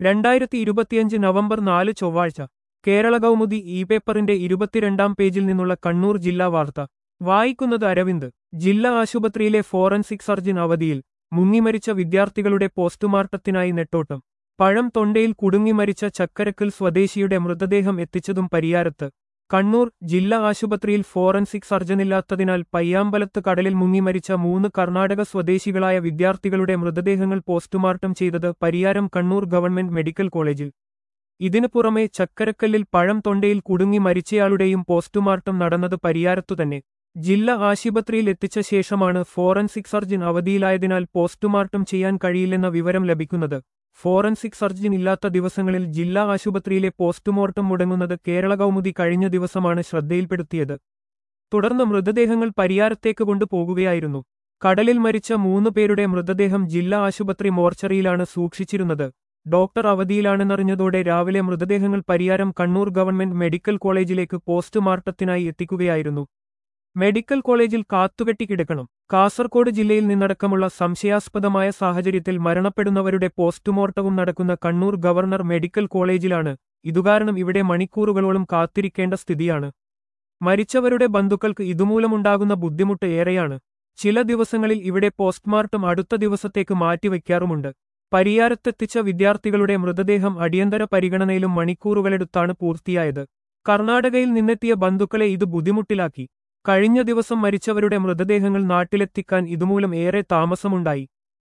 രണ്ടായിരത്തി ഇരുപത്തിയഞ്ച് നവംബർ നാല് ചൊവ്വാഴ്ച കേരള കൗമുദി ഇ പേപ്പറിന്റെ ഇരുപത്തിരണ്ടാം പേജിൽ നിന്നുള്ള കണ്ണൂർ ജില്ലാ വാർത്ത വായിക്കുന്നത് അരവിന്ദ് ജില്ലാ ആശുപത്രിയിലെ ഫോറൻസിക് സർജൻ അവധിയിൽ മുങ്ങിമരിച്ച വിദ്യാർത്ഥികളുടെ പോസ്റ്റ്മോർട്ടത്തിനായി നെട്ടോട്ടം പഴം തൊണ്ടയിൽ കുടുങ്ങി മരിച്ച ചക്കരക്കൽ സ്വദേശിയുടെ മൃതദേഹം എത്തിച്ചതും പരിയാരത്ത് കണ്ണൂർ ജില്ലാ ആശുപത്രിയിൽ ഫോറൻസിക് സർജനില്ലാത്തതിനാൽ പയ്യാമ്പലത്ത് കടലിൽ മുങ്ങി മരിച്ച മൂന്ന് കർണാടക സ്വദേശികളായ വിദ്യാർത്ഥികളുടെ മൃതദേഹങ്ങൾ പോസ്റ്റ്മോർട്ടം ചെയ്തത് പരിയാരം കണ്ണൂർ ഗവൺമെന്റ് മെഡിക്കൽ കോളേജിൽ ഇതിനു പുറമെ ചക്കരക്കല്ലിൽ പഴം തൊണ്ടയിൽ കുടുങ്ങി മരിച്ചയാളുടെയും പോസ്റ്റ്മോർട്ടം നടന്നത് പരിയാരത്തുതന്നെ ജില്ലാ ആശുപത്രിയിൽ എത്തിച്ച ശേഷമാണ് ഫോറൻസിക് സർജൻ അവധിയിലായതിനാൽ പോസ്റ്റ്മോർട്ടം ചെയ്യാൻ കഴിയില്ലെന്ന വിവരം ലഭിക്കുന്നത് ഫോറൻസിക് സർജൻ ഇല്ലാത്ത ദിവസങ്ങളിൽ ജില്ലാ ആശുപത്രിയിലെ പോസ്റ്റ്മോർട്ടം മുടങ്ങുന്നത് കേരള കൗമുദി കഴിഞ്ഞ ദിവസമാണ് ശ്രദ്ധയിൽപ്പെടുത്തിയത് തുടർന്ന് മൃതദേഹങ്ങൾ പരിയാരത്തേക്ക് കൊണ്ടുപോകുകയായിരുന്നു കടലിൽ മരിച്ച മൂന്ന് പേരുടെ മൃതദേഹം ജില്ലാ ആശുപത്രി മോർച്ചറിയിലാണ് സൂക്ഷിച്ചിരുന്നത് ഡോക്ടർ അവധിയിലാണെന്നറിഞ്ഞതോടെ രാവിലെ മൃതദേഹങ്ങൾ പരിയാരം കണ്ണൂർ ഗവൺമെന്റ് മെഡിക്കൽ കോളേജിലേക്ക് പോസ്റ്റ്മോർട്ടത്തിനായി എത്തിക്കുകയായിരുന്നു മെഡിക്കൽ കോളേജിൽ കാത്തുകെട്ടി കിടക്കണം കാസർകോട് ജില്ലയിൽ നിന്നടക്കമുള്ള സംശയാസ്പദമായ സാഹചര്യത്തിൽ മരണപ്പെടുന്നവരുടെ പോസ്റ്റ്മോർട്ടവും നടക്കുന്ന കണ്ണൂർ ഗവർണർ മെഡിക്കൽ കോളേജിലാണ് ഇതുകാരണം ഇവിടെ മണിക്കൂറുകളോളം കാത്തിരിക്കേണ്ട സ്ഥിതിയാണ് മരിച്ചവരുടെ ബന്ധുക്കൾക്ക് ഇതുമൂലമുണ്ടാകുന്ന ബുദ്ധിമുട്ട് ഏറെയാണ് ചില ദിവസങ്ങളിൽ ഇവിടെ പോസ്റ്റ്മോർട്ടം അടുത്ത ദിവസത്തേക്ക് മാറ്റിവെക്കാറുമുണ്ട് പരിയാരത്തെത്തിച്ച വിദ്യാർത്ഥികളുടെ മൃതദേഹം അടിയന്തര പരിഗണനയിലും മണിക്കൂറുകളെടുത്താണ് പൂർത്തിയായത് കർണാടകയിൽ നിന്നെത്തിയ ബന്ധുക്കളെ ഇത് ബുദ്ധിമുട്ടിലാക്കി കഴിഞ്ഞ ദിവസം മരിച്ചവരുടെ മൃതദേഹങ്ങൾ നാട്ടിലെത്തിക്കാൻ ഇതുമൂലം ഏറെ താമസമുണ്ടായി